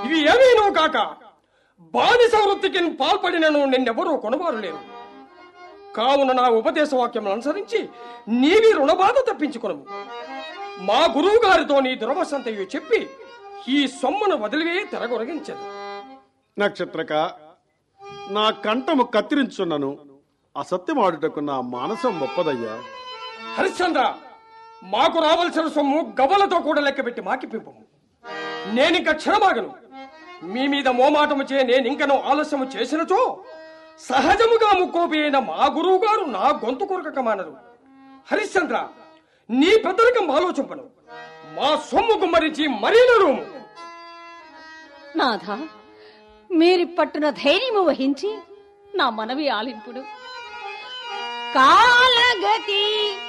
ఇవి ఏమీనూ కాక బానిస వృత్తికి పాల్పడినను నిన్నెవరూ కొనవారు లేరు కావున నా ఉపదేశ వాక్యములను అనుసరించి నీవి రుణబాధ తప్పించుకొను మా గురువు గారితో నీ దురవసంతయు చెప్పి ఈ సొమ్మును వదిలివే తెరగొరగించదు నక్షత్రక నా కంఠము కత్తిరించున్నను అసత్యమాడుటకు నా మానసం ఒప్పదయ్యా హరిశ్చంద్ర మాకు రావలసిన సొమ్ము గవ్వలతో కూడా లెక్కబెట్టి మాకిపింపు నేనింక క్షణమాగను మీ మీద మోమాటము చే నేనింకను ఆలస్యము చేసినచో సహజముగా ముక్కోపి అయిన మా గురువు గారు నా గొంతు కొరకక మానరు హరిశ్చంద్ర నీ పెద్దరికం ఆలోచింపను మా సొమ్ము గుమ్మరించి మరీ నరుము నాథ మీరి పట్టున ధైర్యము వహించి నా మనవి ఆలింపుడు కాలగతి